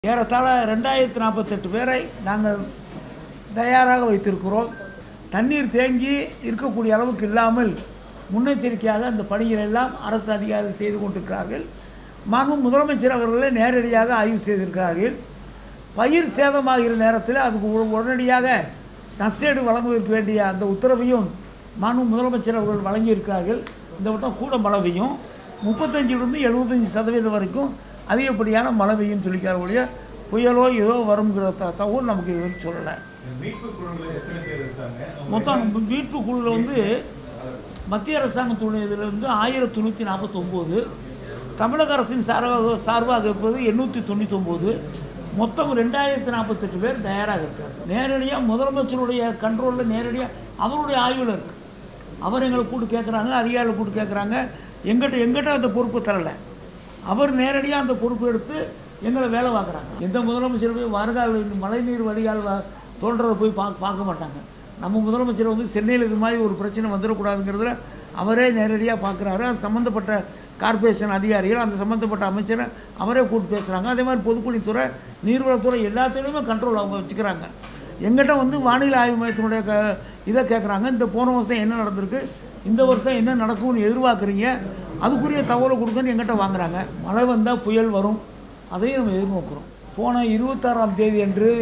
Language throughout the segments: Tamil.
ஏறத்தாழ ரெண்டாயிரத்தி நாற்பத்தெட்டு பேரை நாங்கள் தயாராக வைத்திருக்கிறோம் தண்ணீர் தேங்கி இருக்கக்கூடிய அளவுக்கு இல்லாமல் முன்னெச்சரிக்கையாக அந்த பணிகள் எல்லாம் அரசு அதிகாரிகள் செய்து கொண்டிருக்கிறார்கள் மாண்பு முதலமைச்சர் அவர்களே நேரடியாக ஆய்வு செய்திருக்கிறார்கள் பயிர் சேதமாகிற நேரத்தில் அதுக்கு உ- உடனடியாக நஷ்டேடு வழங்குவதற்கு வேண்டிய அந்த உத்தரவையும் மாண்பு முதலமைச்சர் அவர்கள் வழங்கியிருக்கிறார்கள் இந்த வட்டம் கூட மழை பெய்யும் முப்பத்தஞ்சிலிருந்து எழுபத்தஞ்சி சதவீதம் வரைக்கும் அதிகப்படியான மழை பெய்யும் சொல்லிக்கார ஒழிய புயலோ ஏதோ வருங்கிற த தகவல் நமக்கு இது வரைக்கும் சொல்லலை மீட்பு குழுவில் எத்தனை பேர் இருக்காங்க அவங்க மொத்தம் மீட்பு குழுவில் வந்து மத்திய அரசாங்கத்துடைய இதில் வந்து ஆயிரத்தி தொண்ணூற்றி நாற்பத்தொம்போது தமிழக அரசின் சார்பாக சார்பாக இருப்பது எண்ணூற்றி தொண்ணூத்தொம்போது மொத்தம் ரெண்டாயிரத்தி நாற்பத்தெட்டு பேர் தயாராக இருக்கார் நேரடியாக முதலமைச்சருடைய கண்ட்ரோலில் நேரடியாக அவருடைய ஆய்வில் இருக்கு அவர் எங்களை கூப்பிட்டு கேட்குறாங்க அதிகாரிகள் கூப்பிட்டு கேட்குறாங்க எங்கிட்ட எங்கிட்ட அந்த பொறுப்பு தரலை அவர் நேரடியாக அந்த பொறுப்பு எடுத்து எங்களை வேலை பார்க்குறாங்க எந்த முதலமைச்சர் போய் வருகால் மழைநீர் வடிகால் வ- தோன்றதை போய் பார்க்க பார்க்க மாட்டாங்க நம்ம முதலமைச்சர் வந்து சென்னையில் இது மாதிரி ஒரு பிரச்சனை வந்துடக்கூடாதுங்கிறதுல அவரே நேரடியாக பார்க்குறாரு அது சம்மந்தப்பட்ட கார்ப்பரேஷன் அதிகாரிகள் அந்த சம்மந்தப்பட்ட அமைச்சரை அவரே கூப்பிட்டு பேசுகிறாங்க அதே மாதிரி பொதுப்பணித்துறை நீர்வளத்துறை எல்லாத்துலேயுமே கண்ட்ரோல் அவங்க வச்சுக்கிறாங்க எங்கிட்ட வந்து வானிலை ஆய்வு மையத்தினுடைய க இதை கேட்குறாங்க இந்த போன வருஷம் என்ன நடந்திருக்கு இந்த வருஷம் என்ன நடக்கும்னு எதிர்பார்க்குறீங்க அதுக்குரிய தகவலை கொடுங்கன்னு எங்கிட்ட வாங்குறாங்க மழை வந்தால் புயல் வரும் அதையும் நம்ம எதிர்நோக்குறோம் போன இருபத்தாறாம் தேதி அன்று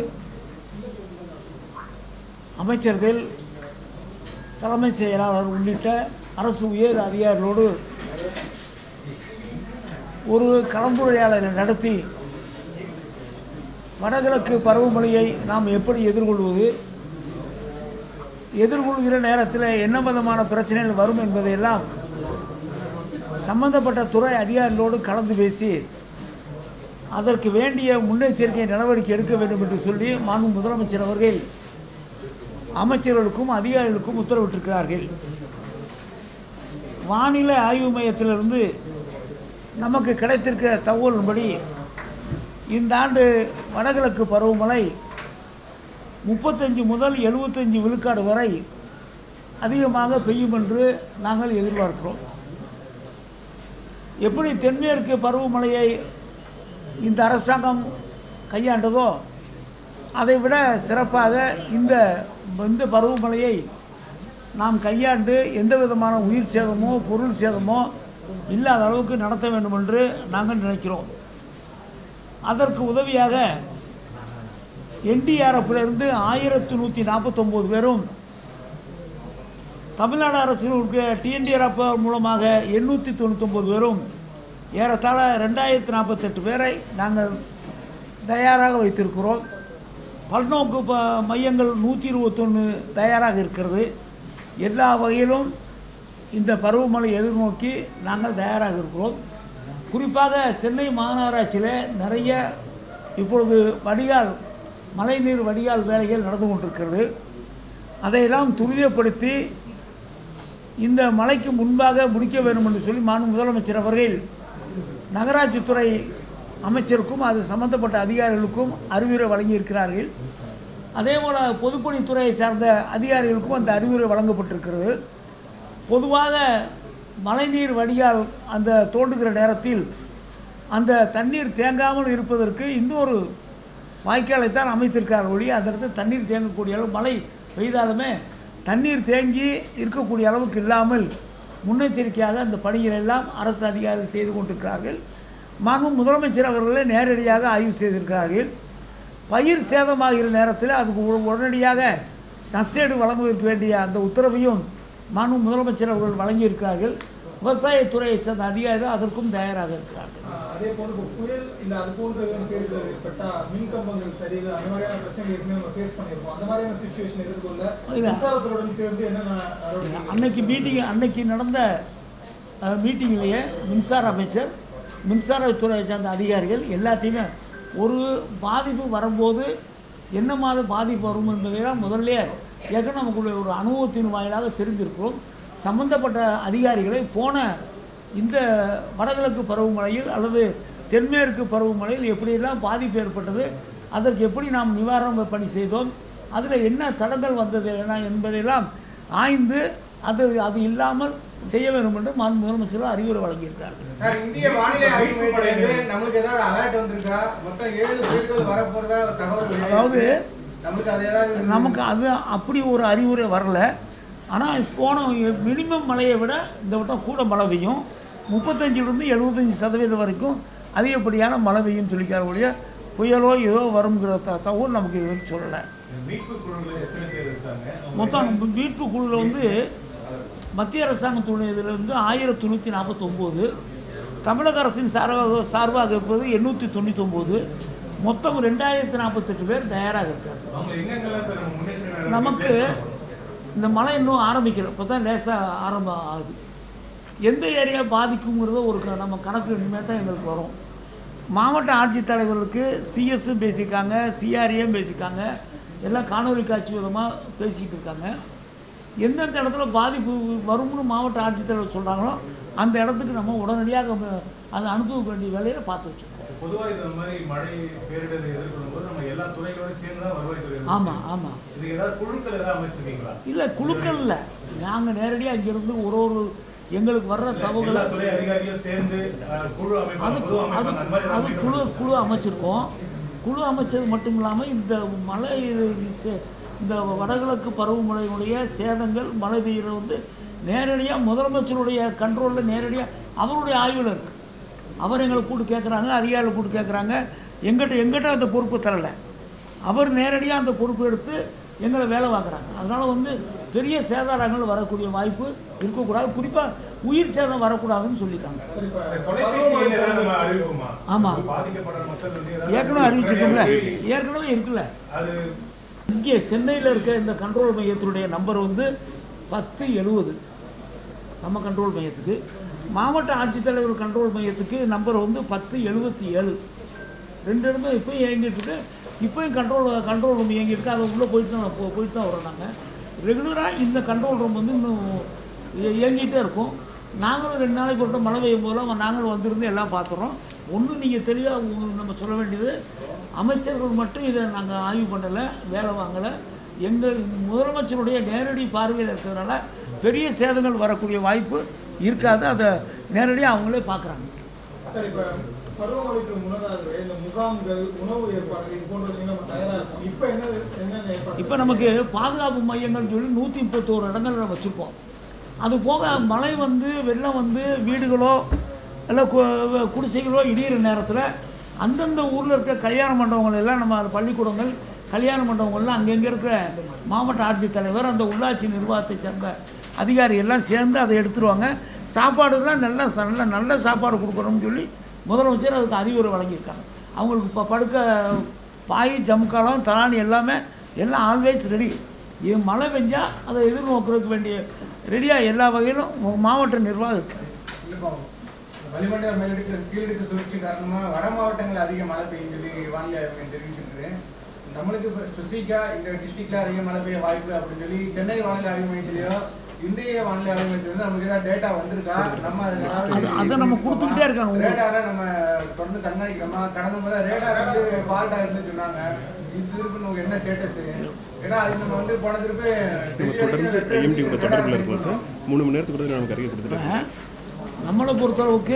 அமைச்சர்கள் தலைமைச் செயலாளர் உள்ளிட்ட அரசு உயர் அதிகாரிகளோடு ஒரு கலந்துரையாடலை நடத்தி வடகிழக்கு பருவமழையை நாம் எப்படி எதிர்கொள்வது எதிர்கொள்கிற நேரத்தில் என்ன விதமான பிரச்சனைகள் வரும் என்பதையெல்லாம் சம்பந்தப்பட்ட துறை அதிகாரிகளோடு கலந்து பேசி அதற்கு வேண்டிய முன்னெச்சரிக்கை நடவடிக்கை எடுக்க வேண்டும் என்று சொல்லி மாண்பு முதலமைச்சர் அவர்கள் அமைச்சர்களுக்கும் அதிகாரிகளுக்கும் உத்தரவிட்டிருக்கிறார்கள் வானிலை ஆய்வு மையத்திலிருந்து நமக்கு கிடைத்திருக்கிற தகவலின்படி இந்த ஆண்டு வடகிழக்கு பருவமழை முப்பத்தஞ்சு முதல் எழுபத்தஞ்சு விழுக்காடு வரை அதிகமாக பெய்யும் என்று நாங்கள் எதிர்பார்க்கிறோம் எப்படி தென்மேற்கு பருவமழையை இந்த அரசாங்கம் கையாண்டதோ அதை விட சிறப்பாக இந்த இந்த பருவமழையை நாம் கையாண்டு எந்த விதமான உயிர் சேதமோ பொருள் சேதமோ இல்லாத அளவுக்கு நடத்த வேண்டும் என்று நாங்கள் நினைக்கிறோம் அதற்கு உதவியாக என்டிஆர்எஃப்லேருந்து ஆயிரத்தி நூற்றி நாற்பத்தொம்போது பேரும் தமிழ்நாடு அரசினுக்கு டிஎன்டிஆர்எஃப் மூலமாக எண்ணூற்றி தொண்ணூத்தொம்பது பேரும் ஏறத்தாழ ரெண்டாயிரத்தி நாற்பத்தெட்டு பேரை நாங்கள் தயாராக வைத்திருக்கிறோம் பல்நோக்கு ப மையங்கள் நூற்றி இருபத்தொன்று தயாராக இருக்கிறது எல்லா வகையிலும் இந்த பருவமழை எதிர்நோக்கி நாங்கள் தயாராக இருக்கிறோம் குறிப்பாக சென்னை மாநகராட்சியில் நிறைய இப்பொழுது வடிகால் மழைநீர் வடிகால் வேலைகள் நடந்து கொண்டிருக்கிறது அதையெல்லாம் துரிதப்படுத்தி இந்த மழைக்கு முன்பாக முடிக்க வேண்டும் என்று சொல்லி மாண்பு முதலமைச்சர் அவர்கள் நகராட்சித்துறை அமைச்சருக்கும் அது சம்பந்தப்பட்ட அதிகாரிகளுக்கும் அறிவுரை வழங்கியிருக்கிறார்கள் அதே போல் பொதுப்பணித்துறையை சார்ந்த அதிகாரிகளுக்கும் அந்த அறிவுரை வழங்கப்பட்டிருக்கிறது பொதுவாக மழைநீர் வடிகால் அந்த தோண்டுகிற நேரத்தில் அந்த தண்ணீர் தேங்காமல் இருப்பதற்கு இன்னொரு வாய்க்காலை தான் அமைத்திருக்கார் ஒழிய அந்த இடத்துல தண்ணீர் தேங்கக்கூடிய அளவு மழை பெய்தாலுமே தண்ணீர் தேங்கி இருக்கக்கூடிய அளவுக்கு இல்லாமல் முன்னெச்சரிக்கையாக அந்த பணிகள் எல்லாம் அரசு அதிகாரிகள் செய்து கொண்டிருக்கிறார்கள் மாண்பு முதலமைச்சர் அவர்களே நேரடியாக ஆய்வு செய்திருக்கிறார்கள் பயிர் சேதமாகிற நேரத்தில் அதுக்கு உ- உடனடியாக நஷ்டேடு வழங்குவதற்கு வேண்டிய அந்த உத்தரவையும் மாண்பு முதலமைச்சர் அவர்கள் வழங்கியிருக்கிறார்கள் விவசாயத்துறையை சேர்ந்த அதிகாரிகள் அதற்கும் தயாராக இருக்கிறார்கள் அதே போல இப்போ புயல் இல்ல அது போன்ற பேர்கள் ஏற்பட்டா மின் கம்பங்கள் சரியில்லை அந்த மாதிரியான பிரச்சனை ஏற்கனவே நம்ம ஃபேஸ் பண்ணியிருக்கோம் அந்த மாதிரியான சுச்சுவேஷன் எதிர்கொள்ள இல்ல. மின்சாரத்துடன் சேர்ந்து என்னென்ன நடவடிக்கை அன்னைக்கு மீட்டிங் அன்னைக்கு நடந்த மீட்டிங்லேயே மின்சார அமைச்சர் மின்சாரத்துறையை சார்ந்த அதிகாரிகள் எல்லாத்தையுமே ஒரு பாதிப்பு வரும்போது என்ன மாதிரி பாதிப்பு வரும் என்பதையெல்லாம் முதல்ல ஏற்கனவே நமக்குள்ள ஒரு அனுபவத்தின் வாயிலாக தெரிந்திருக்கிறோம் சம்பந்தப்பட்ட அதிகாரிகளை போன இந்த வடகிழக்கு பருவமழையில் அல்லது தென்மேற்கு பருவமழையில் எப்படியெல்லாம் பாதிப்பு ஏற்பட்டது அதற்கு எப்படி நாம் நிவாரண பணி செய்தோம் அதில் என்ன தடங்கள் வந்தது என்ன என்பதையெல்லாம் ஆய்ந்து அது அது இல்லாமல் செய்ய வேண்டும் என்று மாண்பு முதலமைச்சர் அறிவுரை வழங்கியிருக்கார்கள் சார் இந்திய வானிலை ஆய்வு மையத்திலிருந்து நம்மளுக்கு ஏதாவது அலர்ட் வந்திருக்கா மொத்தம் ஏழு புயல்கள் வரப்போறதா ஒரு தகவல் வெளியாகிருக்கு. அதாவது நம்மளுக்கு அது ஏதாவது நமக்கு அது அப்படி ஒரு அறிவுரை வரல ஆனால் போன மினிமம் மழையை விட இந்த வட்டம் கூட மழை பெய்யும் முப்பத்தஞ்சிலிருந்து எழுபத்தஞ்சி சதவீதம் வரைக்கும் அதிகப்படியான மழை பெய்யும் சொல்லிக்கார ஒழிய புயலோ ஏதோ வருங்கிற த தகவல் நமக்கு இது வரைக்கும் சொல்லலை மீட்பு குழுவில் எத்தனை பேர் இருக்காங்க அவங்க மொத்தம் மீட்பு குழுவில் வந்து மத்திய அரசாங்கத்துடைய இதில் வந்து ஆயிரத்தி தொண்ணூற்றி நாற்பத்தொம்போது தமிழக அரசின் சார்பாக சார்பாக இருப்பது எண்ணூற்றி தொண்ணூத்தொம்போது மொத்தம் ரெண்டாயிரத்தி நாற்பத்தெட்டு பேர் தயாராக இருக்காங்க அவங்க எங்கெங்கெல்லாம் சார் நம்ம முன்னேற்ற நடவடிக்கை நமக்கு எடுக்கணும்? இந்த மழை இன்னும் ஆரம்பிக்கல இப்போ தான் லேசாக ஆரம்பம் ஆகுது எந்த ஏரியா பாதிக்குங்கிறத ஒரு க- நம்ம கணக்கு இனிமேல் தான் எங்களுக்கு வரும் மாவட்ட ஆட்சித்தலைவர்களுக்கு சிஎஸ்ஸும் பேசியிருக்காங்க சிஆர்ஏயும் பேசியிருக்காங்க எல்லாம் காணொலி காட்சி விதமாக பேசிக்கிட்டு இருக்காங்க எந்தெந்த இடத்துல பாதிப்பு வரும்னு மாவட்ட ஆட்சித்தலைவர் சொல்கிறாங்களோ அந்த இடத்துக்கு நம்ம உடனடியாக ம- அதை அனுப்ப வேண்டிய வேலையை பார்த்து வச்சுருக்கோம் பொதுவா இந்த மாதிரி மழை பேரிடரை எதிர்கொள்ளும் போது நம்ம எல்லா துறைகளோட சேர்ந்து தான் வருவாய்த்துறை ஆமாம் ஆமாம் இதுக்கு ஏதாவது குழுக்கள் ஏதாவது அமைச்சிருக்கீங்களா இல்லை குழுக்கள் இல்லை நாங்கள் நேரடியாக இங்கேருந்து ஒரு ஒரு எங்களுக்கு வர்ற எல்லா தகவல்களை துறை அதிகாரிகளும் சேர்ந்து அஹ், குழு அது அமைப்பாங்க பொது அது அமைப்பாங்க அந்த மாதிரி அது ஏதாவது குழு குழு அமைச்சிருக்கோம் குழு அமைச்சது மட்டும் இல்லாமல் இந்த மழை சே- இந்த வடகிழக்கு பருவமழையினுடைய சேதங்கள் மழை பெய்யுறது வந்து நேரடியாக முதலமைச்சருடைய கண்ட்ரோலில் நேரடியாக அவருடைய ஆய்வில் இருக்குது அவர் எங்களை கூப்பிட்டு கேட்குறாங்க அதிகாரிகள் கூப்பிட்டு கேட்குறாங்க எங்கிட்ட எங்கிட்ட அந்த பொறுப்பு தரலை அவர் நேரடியாக அந்த பொறுப்பு எடுத்து எங்களை வேலை பார்க்குறாங்க அதனால் வந்து பெரிய சேதாரங்கள் வரக்கூடிய வாய்ப்பு இருக்கக்கூடாது குறிப்பாக உயிர் சேதம் வரக்கூடாதுன்னு சொல்லிட்டாங்க சரி, இப்ப தொலைபேசி எண் ஏதாவது நம்ம அறிவிப்போமா ஆமா. பாதிக்கப்படுற மக்கள் வந்து ஏதாவது ஏற்கனவே அறிவிச்சிருக்கோம்ல ஏற்கனவே இருக்குல்ல அது இங்கே சென்னையில் இருக்க இந்த கண்ட்ரோல் மையத்தினுடைய நம்பர் வந்து பத்து எழுபது நம்ம கண்ட்ரோல் மையத்துக்கு மாவட்ட ஆட்சித்தலைவர் கண்ட்ரோல் மையத்துக்கு நம்பர் வந்து பத்து எழுபத்தி ஏழு ரெண்டு இடமே இப்போயும் இயங்கிட்டு இருக்கு இப்போயும் கண்ட்ரோல் கண்ட்ரோல் ரூம் இயங்கிட்டு இருக்கு அதை உள்ளே போயிட்டு தான் போ- போயிட்டு தான் வரோம் நாங்கள் ரெகுலராக இந்த கண்ட்ரோல் ரூம் வந்து இன்னும் இய- இயங்கிட்டே இருக்கும் நாங்களும் ரெண்டு நாளைக்கு ஒரு மழை பெய்யும் போதெல்லாம் நாங்களும் வந்திருந்து எல்லாம் பார்த்துறோம் ஒன்றும் நீங்கள் தெளிவாக நம்ம சொல்ல வேண்டியது அமைச்சர்கள் மட்டும் இதை நாங்கள் ஆய்வு பண்ணலை வேலை வாங்கலை எங்கள் முதலமைச்சருடைய நேரடி பார்வையில் இருக்கிறதுனால பெரிய சேதங்கள் வரக்கூடிய வாய்ப்பு இருக்காது அதை நேரடியாக அவங்களே பார்க்குறாங்க சார் இப்ப பருவமழைக்கு முன்னதாகவே இந்த முகாம்கள் உணவு ஏற்பாடுகள் இது போன்ற விஷயங்கள் நம்ம தயாரா இருக்கும் இப்ப என்ன என்னென்ன ஏற்பாடு இப்போ நமக்கு பாதுகாப்பு மையங்கள் சொல்லி நூற்றி முப்பத்தோரு இடங்கள் வச்சுருக்கோம் அது போக மழை வந்து வெள்ளம் வந்து வீடுகளோ இல்லை கு- குடிசைகளோ இடிகிற நேரத்தில் அந்தந்த ஊரில் இருக்க கல்யாண மண்டபங்கள் எல்லாம் நம்ம பள்ளிக்கூடங்கள் கல்யாண மண்டபங்கள்லாம் அங்கங்கே இருக்கிற மாவட்ட ஆட்சித்தலைவர் அந்த உள்ளாட்சி நிர்வாகத்தை சேர்ந்த அதிகாரி எல்லாம் சேர்ந்து அதை எடுத்துருவாங்க சாப்பாடுலாம் நல்ல ச- நல்ல நல்ல சாப்பாடு கொடுக்கணும்னு சொல்லி முதலமைச்சர் அதுக்கு அறிவுரை வழங்கியிருக்காங்க அவங்களுக்கு இப்போ படுக்க பாய் ஜம்காலம் தலானி எல்லாமே எல்லாம் ஆல்வேஸ் ரெடி இது மழை பெஞ்சா அதை எதிர்நோக்கிறதுக்கு வேண்டிய ரெடியாக எல்லா வகையிலும் உங்க மாவட்ட நிர்வாகம் இருக்கு இப்போ வளிமண்டல மேலடுக்கு கீழடுக்கு சுழற்சி காரணமா வட மாவட்டங்கள் அதிக மழை பெய்யும் சொல்லி வானிலை ஆய்வு மையம் தெரிவிச்சிருக்கு நம்மளுக்கு ஸ்பெசிஃபிக்கா இந்த டிஸ்ட்ரிக்ட்ல அதிக மழை பெய்ய வாய்ப்பு அப்படின்னு சொல்லி சென்னை வானிலை ஆய்வு மையத்திலயோ இந்திய வானிலை ஆய்வு மையத்தில இருந்து நமக்கு ஏதாவது டேட்டா வந்திருக்கா நம்ம அதுக்கு ஏதாவது அது- அதை நம்ம கொடுத்துக்கிட்டே இருக்காங்க உங்களுக்கு. ரேடாரை நம்ம தொடர்ந்து கண்காணிக்கிறோமா கடந்த முறை ரேடார் வந்து ஃபால்ட்டா இருந்து சொன்னாங்க இது திருப்பி நமக்கு என்ன ஸ்டேட்டஸ் ஏன்னா அது நம்ம வந்து போன திருப்பி நம்ம தொடர்ந்து ஐஎம்டி கூட தொடர்பில் இருக்கோம் சார் மூணு மணி நேரத்துக்கு கூட நமக்கு அறிக்கை கொடுத்துருக்கோம் நம்மளை பொறுத்தளவுக்கு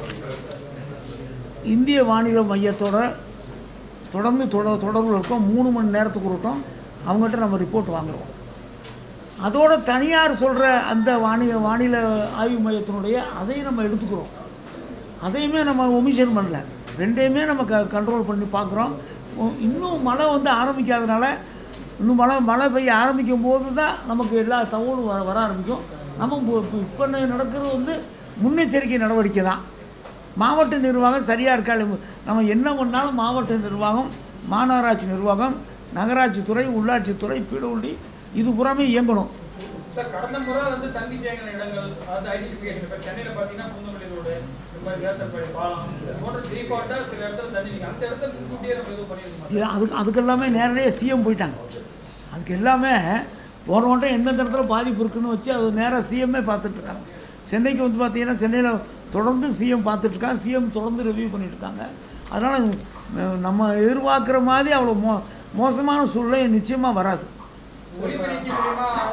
இந்திய வானிலை மையத்தோட தொடர்ந்து தொடர் தொடர்பில் இருக்கோம் மூணு மணி நேரத்துக்கு ஒருட்டம் அவங்ககிட்ட நம்ம ரிப்போர்ட் வாங்குறோம் அதோட தனியார் சொல்கிற அந்த வானிலை வானிலை ஆய்வு மையத்தினுடைய அதையும் நம்ம எடுத்துக்கிறோம் அதையுமே நம்ம ஒமிஷன் பண்ணல ரெண்டையுமே நம்ம க கண்ட்ரோல் பண்ணி பார்க்குறோம் இன்னும் மழை வந்து ஆரம்பிக்காதனால இன்னும் மழை மழை பெய்ய ஆரம்பிக்கும் போது தான் நமக்கு எல்லா தகவலும் வர வர ஆரம்பிக்கும் நம்ம இப்போ நடக்கிறது வந்து முன்னெச்சரிக்கை நடவடிக்கை தான் மாவட்ட நிர்வாகம் சரியாக இருக்கா இல்லையா? நம்ம என்ன பண்ணாலும் மாவட்ட நிர்வாகம் மாநகராட்சி நிர்வாகம் நகராட்சி துறை உள்ளாட்சி துறை பீடவுண்டி இது புறமே இயங்கணும் சார் கடந்த முறை வந்து தண்ணி தேங்கின இடங்கள் அது ஐடென்டிஃபிகேஷன் இப்போ சென்னையில் பார்த்தீங்கன்னா குந்தமல்லி ரோடு இந்த மாதிரி வேசல்படி பாலம் இது போன்ற டீஃபால்ட்டாக சில இடத்துல தண்ணி நிற்கும் அந்த இடத்துல முன்கூட்டியே நம்ம இது பண்ணியிருக்கோம் இது அதுக்கு அதுக்கு எல்லாமே நேரடியாக சிஎம் போயிட்டாங்க அதுக்கு எல்லாமே போன வட்டம் எந்தெந்த இடத்துல பாதிப்பு இருக்குன்னு வச்சு அது நேராக சிஎம்மே பார்த்துட்ருக்காங்க சென்னைக்கு வந்து பார்த்தீங்கன்னா சென்னையில் தொடர்ந்து சிஎம் பார்த்துட்ருக்காங்க சிஎம் தொடர்ந்து ரிவ்யூ பண்ணிட்டுருக்காங்க அதனால் நம்ம எதிர்பார்க்குற மாதிரி அவ்வளோ மோ மோசமான சூழ்நிலை நிச்சயமாக வராது ஒளிபெருக்கி மூலியமா அனௌன்ஸ் பண்ணுறது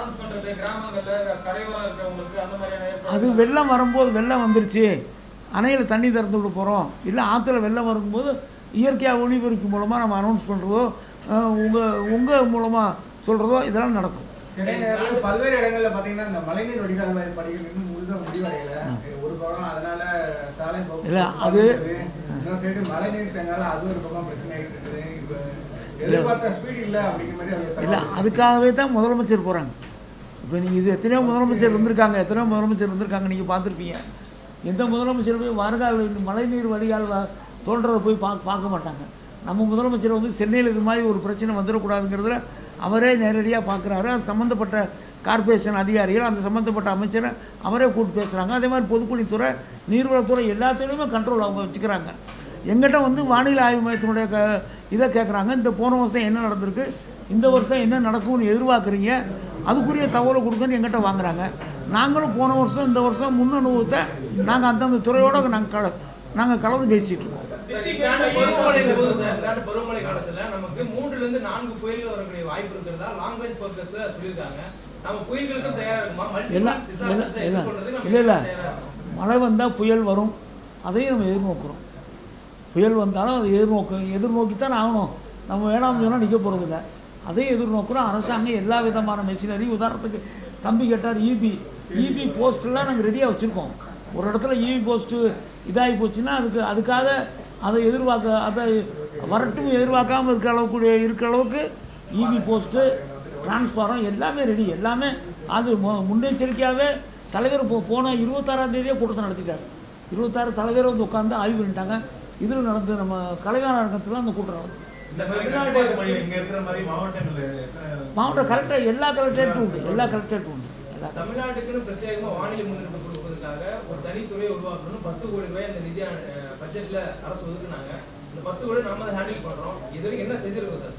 இந்த கிராமங்கள்ல கரையோரம் இருக்கிறவங்களுக்கு அந்த மாதிரியான ஏற்பாடு- அது வெள்ளம் வரும்போது வெள்ளம் வந்துருச்சு அணையில் தண்ணி திறந்து விட போகிறோம் இல்லை ஆற்றுல வெள்ளம் வரும்போது இயற்கையாக ஒளிபெருக்கி மூலமாக நம்ம அனௌன்ஸ் பண்ணுறதோ உங்கள் உங்கள் மூலமாக சொல்கிறதோ இதெல்லாம் நடக்கும் சென்னை நகரில் பல்வேறு இடங்கள்ல பாத்தீங்கன்னா இந்த மழைநீர் வடிகால் வாரிய பணிகள் இன்னும் முழுதாக முடிவடையல ஒரு பக்கம் அதனால சாலை போக்குவரத்து இல்ல, அது- பாதிக்குது. இன்னொரு சைடு மழைநீர் தேங்கால அது ஒரு பக்கம் பிரச்சனை ஆகிட்டு இருக்குது இப்ப எதிர்பார்த்த ஸ்பீட் இல்ல அப்படிங்கிற மாதிரி அது இல்லை அதுக்காகவே தான் முதலமைச்சர் போகிறாங்க இப்போ நீங்கள் இது எத்தனையோ முதலமைச்சர் இருந்திருக்காங்க எத்தனையோ முதலமைச்சர் இருந்திருக்காங்க நீங்கள் பார்த்துருப்பீங்க எந்த முதலமைச்சர் போய் வருகால் மழைநீர் வடிகால் வ- தோன்றதை போய் பார்க்க பார்க்க மாட்டாங்க நம்ம முதலமைச்சர் வந்து சென்னையில் இது மாதிரி ஒரு பிரச்சனை வந்துடக்கூடாதுங்கிறதுல அவரே நேரடியாக பார்க்குறாரு அது சம்மந்தப்பட்ட கார்ப்பரேஷன் அதிகாரிகள் அந்த சம்மந்தப்பட்ட அமைச்சரை அவரே கூப்பிட்டு பேசுகிறாங்க அதே மாதிரி பொதுப்பணித்துறை நீர்வளத்துறை எல்லாத்துலேயுமே கண்ட்ரோல் அவங்க வச்சுக்கிறாங்க எங்கிட்ட வந்து வானிலை ஆய்வு மையத்தினுடைய க இதை கேட்குறாங்க இந்த போன வருஷம் என்ன நடந்திருக்கு இந்த வருஷம் என்ன நடக்கும்னு எதிர்பார்க்குறீங்க அதுக்குரிய தகவலை கொடுங்கன்னு எங்கிட்ட வாங்குறாங்க நாங்களும் போன வருஷம் இந்த வருஷம் முன் அனுபவத்தை நாங்கள் அந்தந்த துறையோட நாங்கள் கல நாங்கள் கலந்து பேசிகிட்டு இருக்கோம் சார், இந்தாண்டு பருவமழை போது சார், இந்தாண்டு பருவமழை காலத்துல நமக்கு மூன்றுல இருந்து நான்கு புயல்கள் வரக்கூடிய வாய்ப்பு இருக்கிறதா லாங் ரேஞ்ச் பர்பஸ்ல சொல்லியிருக்காங்க நம்ம புயல்களுக்கும் தயாரா இருக்குமா எல்லாம் மல்டிபிள் இல்லை டிசாஸ்டர்ஸை இல்லை எதிர்கொள்றதுக்கு நம்ம இல்லை இல்லை தயாரா இருக்கோம். மழை வந்தால் புயல் வரும் அதையும் நம்ம எதிர்நோக்குறோம் புயல் வந்தாலும் அதை எதிர்நோக்கு எதிர்நோக்கி தான் ஆகணும் நம்ம வேணாம்னு சொன்னால் நிற்க போகிறதில்ல அதையும் எதிர்நோக்குறோம் அரசாங்கம் எல்லா விதமான மெஷினரி உதாரணத்துக்கு தம்பி கேட்டார் இபி இபி போஸ்ட்லாம் நாங்கள் ரெடியாக வச்சுருக்கோம் ஒரு இடத்துல இபி போஸ்ட்டு இதாகி போச்சுன்னா அதுக்கு அதுக்காக அதை எதிர்பார்க்க அதை வரட்டும் எதிர்பார்க்காம இருக்க அளவுக்கு இருக்கிற அளவுக்கு இபி போஸ்ட்டு டிரான்ஸ்பாரம் எல்லாமே ரெடி எல்லாமே அது மு- முன்னெச்சரிக்கையாகவே தலைவர் போ போன இருபத்தாறாம் தேதியே கூட்டத்தை நடத்திட்டார் இருபத்தாறு தலைவர் வந்து உட்காந்து ஆய்வு பண்ணிட்டாங்க இதில் நடந்து நம்ம கலைவாணர் அரங்கத்தில் அந்த கூட்டம் நடந்தது இந்த மாதிரி கட்டுப்பாட்டு மொழி இங்க இருக்கிற மாதிரி மாவட்டங்கள்ல எத்தனை- மாவட்ட கலெக்டர் எல்லா கலெக்டரேட்டும் உண்டு எல்லா கலெக்டரேட்டும் உண்டு எல்லா தமிழ்நாட்டுக்குன்னு பிரத்யேகமா வானிலை முன்னெடுப்பு கொடுப்பதற்காக ஒரு தனித்துறை உருவாக்கணும் பத்து கோடி ரூபாய் அந்த நிதி அஹ், பட்ஜெட்ல அரசு ஒதுக்குனாங்க இந்த பத்து கோடி நாம அதை ஹேண்டில் பண்றோம் இது வரைக்கும் என்ன செஞ்சிருக்கோம் சார்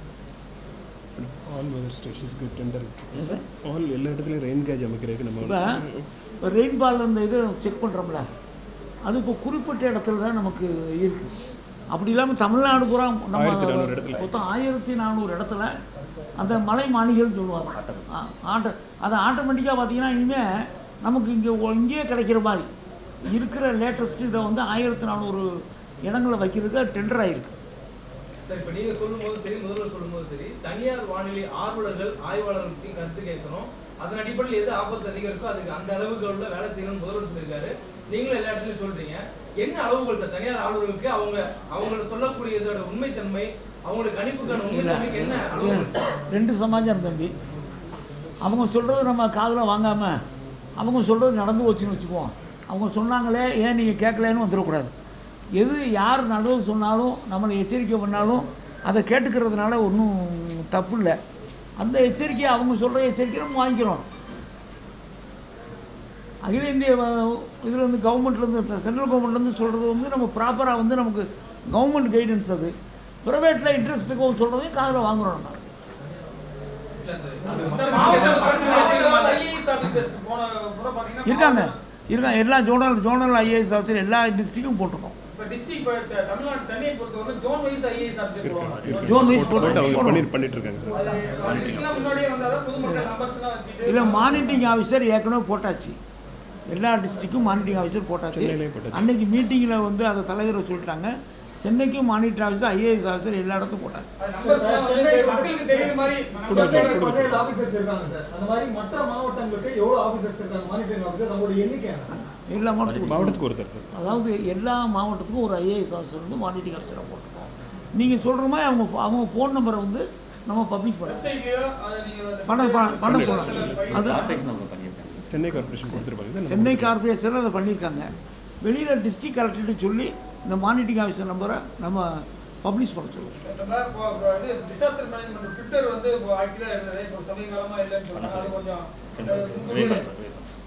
ஆல் வெதர் ஸ்டேஷன்ஸ்க்கு டெண்டர் Yes, sir. ஆல் எல்லா இடத்துலையும் ரெயின் கேஜ் அமைக்கிறதுக்கு நம்ம இப்போ இப்போ ரெயின்பால் அந்த இது செக் பண்ணுறோம்ல அது இப்போ குறிப்பிட்ட இடத்துல தான் நமக்கு இருக்குது அப்படி இல்லாமல் தமிழ்நாடு பூரா நம்ம 1400 இடத்துல. மொத்தம் ஆயிரத்தி நானூறு இடத்துல அந்த மலை மாளிகைன்னு சொல்லுவாங்க ஆ, ஆட்ட அது ஆட்டோமேட்டிக்காக பார்த்தீங்கன்னா இனிமேல் நமக்கு இங்கே இங்கேயே கிடைக்கிற மாதிரி இருக்கிற லேட்டஸ்ட் இதை வந்து ஆயிரத்தி நானூறு இடங்களை வைக்கிறதுக்கு டெண்டர் ஆகிருக்கு சார் இப்ப நீங்க சொல்லும்போது சரி முதல்வர் சொல்லும்போது சரி தனியார் வானிலை ஆர்வலர்கள் ஆய்வாளர்களுக்கு கருத்து கேட்கணும் அதன் அடிப்படையில் எது ஆபத்து அதிகம் இருக்கோ அதுக்கு அந்த அளவுக்கு உள்ள வேலை செய்யணும்னு முதல்வர் சொல்லியிருக்காரு நீங்களும் எல்லா இடத்துலயும் சொல்றீங்க என்ன அளவுகள் சார் தனியார் ஆர்வலர்களுக்கு அவங்க அவங்க சொல்லக்கூடிய இதோட உண்மைத்தன்மை அவங்களோட கணிப்புக்கான உண்மைத்தன்மைக்கு என்ன அளவுகள் ரெண்டு சமாச்சாரம் தம்பி அவங்க சொல்கிறது நம்ம காதில் வாங்காமல் அவங்க சொல்கிறது நடந்து போச்சுன்னு வச்சுக்குவோம் அவங்க சொன்னாங்களே ஏன் நீங்கள் கேட்கலன்னு வந்துடக்கூடாது எது யார் நல்லது சொன்னாலும் நம்மளை எச்சரிக்கை பண்ணாலும் அதை கேட்டுக்கிறதுனால ஒன்றும் தப்பு இல்லை அந்த எச்சரிக்கையை அவங்க சொல்கிற எச்சரிக்கை நம்ம வாங்கிக்கிறோம் அகில இந்திய இதில் வந்து கவர்மெண்ட்லேருந்து சென்ட்ரல் கவர்மெண்ட்லேருந்து சொல்கிறது வந்து நம்ம ப்ராப்பராக வந்து நமக்கு கவர்மெண்ட் கைடன்ஸ் அது ப்ரைவேட்டில் இன்ட்ரெஸ்ட்டுக்கு சொல்கிறதையும் காதில் வாங்குறோம் நம்ம சார், மாவட்ட மாவட்ட IAS officers போன முறை பாத்தீங்கன்னா இருக்காங்க இருக்காங்க எல்லா ஜோனல் ஜோனல் ஐஏஎஸ் ஆஃபீஸர் எல்லா டிஸ்ட்ரிக்டும் போட்டிருக்கோம் இப்ப district இப்ப த- தமிழ்நாடு சென்னையை பொறுத்தவரை zone wise IAS officer போடுவாங்க. ஜோன் வைஸ் போட்டு அவங்க போட்டு பண்ணி பண்ணிட்டு இருக்காங்க சார் அது அந்த list எல்லாம் முன்னாடியே வந்தாதான் பொதுமக்கள் numbers எல்லாம் வச்சுட்டு இதில் மானிட்டரிங் ஆஃபீஸர் ஏற்கனவே போட்டாச்சு எல்லா டிஸ்ட்ரிக்டும் மானிட்டரிங் ஆஃபீஸர் போட்டாச்சு சென்னையிலையும் போட்டாச்சு. அன்னைக்கு மீட்டிங்கில் வந்து அதை தலைவரை சொல்லிட்டாங்க சென்னைக்கும் மானிட்டர் ஆஃபீஸர் ஐஏஎஸ் ஆஃபீஸர் எல்லா இடத்துக்கும் போட்டாச்சு அது numbers எல்லாம் வந்து சென்னை மக்களுக்கு தெரியுற மாதிரி சென்னையில் பதினேழு ஆபீசர்ஸ் இருக்காங்க சார் அந்த மாதிரி மற்ற மாவட்டங்களுக்கு எவ்வளவு ஆபீசர்ஸ் இருக்காங்க மானிட்டரிங் ஆபீசர் அவங்களுடைய எண்ணிக்கை என்ன? எல்லா மாவட்டத்துக்கும் மாவட்டத்துக்கு ஒருத்தர் சார் அதாவது எல்லா மாவட்டத்துக்கும் ஒரு ஐஏஎஸ் ஆஃபீஸர் வந்து மானிட்டரிங் ஆஃபீஸராக போட்டிருக்கோம் நீங்கள் சொல்கிற மாதிரி அவங்க ஃபோ- அவங்க ஃபோன் நம்பரை வந்து நம்ம பப்ளிக் பண்ணலாம் வெப்சைட்லயோ அதை நீங்க பண்ண பண்ண- பண்ண சொல்லலாம் அது சென்னை கார்பரேஷன் கொடுத்துருப்பாங்க சார் சென்னை கார்பரேஷன் அதை பண்ணியிருக்காங்க வெளியில் டிஸ்ட்ரிக்ட் கலெக்டர்கிட்ட சொல்லி இந்த மானிட்டரிங் ஆஃபீஸர் நம்பரை நம்ம பப்ளிஷ் பண்ண சொல்லுவோம் இந்த மாதிரி இப்போ இப்போ இது டிசாஸ்டர் மேனேஜ்மெண்ட் ட்விட்டர் வந்து இப்போ ஆக்டிவாக இருந்தது இப்போ சமீப காலமா இல்லைன்னு சொன்னாங்க அது கொஞ்சம் அஹ்,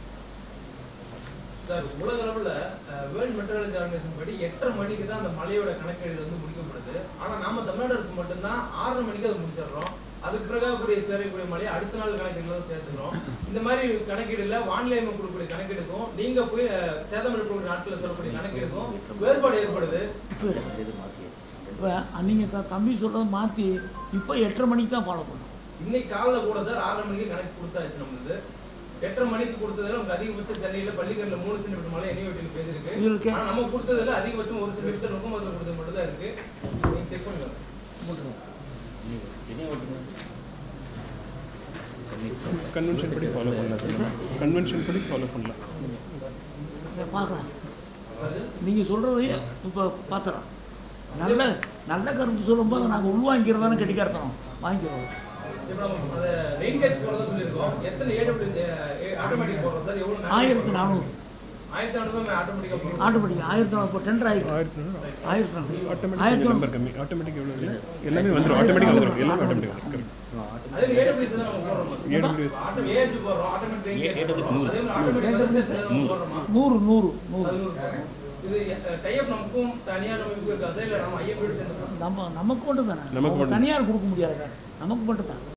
சார் உலக அளவுல வேர்ல்ட் மெட்ரலஜி ஆர்கனைசேஷன் படி எட்டரை மணிக்கு தான் அந்த மலையோட கணக்கெடுப்பு வந்து முடிக்கப்படுது ஆனா நாம தமிழ்நாடு அரசு மட்டும்தான் ஆறரை மணிக்கு அதை முடிச்சிடுறோம் அதுக்கு பிறகு கூடிய சேரக்கூடிய மலையை அடுத்த நாள் கணக்கெடுல தான் சேர்த்துக்கிறோம் இந்த மாதிரி கணக்கீடுல வானிலை அமைப்பு கொடுக்கக்கூடிய கணக்கெடுக்கும் நீங்க போய் அஹ், சேதம் இருக்கக்கூடிய நாட்களில் சொல்லக்கூடிய கணக்கெடுக்கும் வேறுபாடு ஏற்படுது இப்போ நீங்கள் த தம்பி சொல்கிறத மாற்றி இப்போ எட்டரை மணிக்கு தான் ஃபாலோ பண்ணணும் இன்னைக்கு காலைல கூட சார் ஆறரை மணிக்கு கணக்கு கொடுத்தாச்சு நம்மளுக்கு எட்டரை மணிக்கு கொடுத்ததுல உங்களுக்கு அதிகபட்சம் சென்னையில பள்ளிக்கரில் மூணு சென்டிமீட்டர் மழை எண்ணி வெட்டியில் பேசிருக்கு இருக்கு. ஆனா நம்ம கொடுத்ததுல அதிகபட்சம் ஒரு சென்டிமீட்டர் நுகமதுல கொடுத்தது மட்டும் தான் இருக்கு நீங்க செக் பண்ணுங்க கன்வென்ஷன் படி ஃபாலோ பண்ணலாம் சார் கன்வென்ஷன் படி ஃபாலோ பண்ணலாம் பார்க்கலாம் நீங்கள் சொல்கிறதையும் இப்போ பார்த்துறோம் நல்ல நல்ல கருத்து சொல்லும்போது நாங்கள் உள்வாங்கிக்கிறதானே கெட்டிக்காரத்தனம் வாங்கிக்கிறோம் இப்போ நம்ம அதை ரெயின் கேஜ் போறதா சொல்லியிருக்கோம் எத்தனை ஏடபிள்யூ ஆட்டோமேட்டிக் போடுறோம் சார் எவ்வளவு ஆயிரத்தி நானூறு ஆயிரத்தி நானூறு ஆட்டோமேட்டிக்கா போடுறோம் ஆட்டோமேட்டிக் ஆயிரத்தி நானூறு இப்போ டெண்டர் ஆயிரத்தி ஆயிரத்தி ஆயிரத்தி நானூறு ஆட்டோமேட்டிக் ஆயிரத்தி நானூறு நம்பர் கம்மி ஆட்டோமேட்டிக் எவ்வளோ இல்லை எல்லாமே வந்துடும் ஆட்டோமேட்டிக் வந்துடும் எல்லாமே ஆட்டோமேட்டிக் வந்துடும் கரெக்ட் அதே ஏடபிள்யூஸ் தான் நம்ம போடுறோம் ஏடபிள்யூஎஸ் ஆட்டோ ஏஜ் போடுறோம் ஆட்டோமேட்டிக் அதே மாதிரி ஆட்டோமேட்டிக் நம்ம போடுறோமா நூறு நூறு நூறு அது நூறு. இது டைப் நமக்கும் தனியார் அமைப்புக்கு இருக்கா சார் இல்ல நம்ம ஐஎம்பி சேர்ந்து நம்ம நமக்கு மட்டும் தானே நமக்கு மட்டும். தனியார் கொடுக்க முடியாது நமக்கு மட்டும் தான்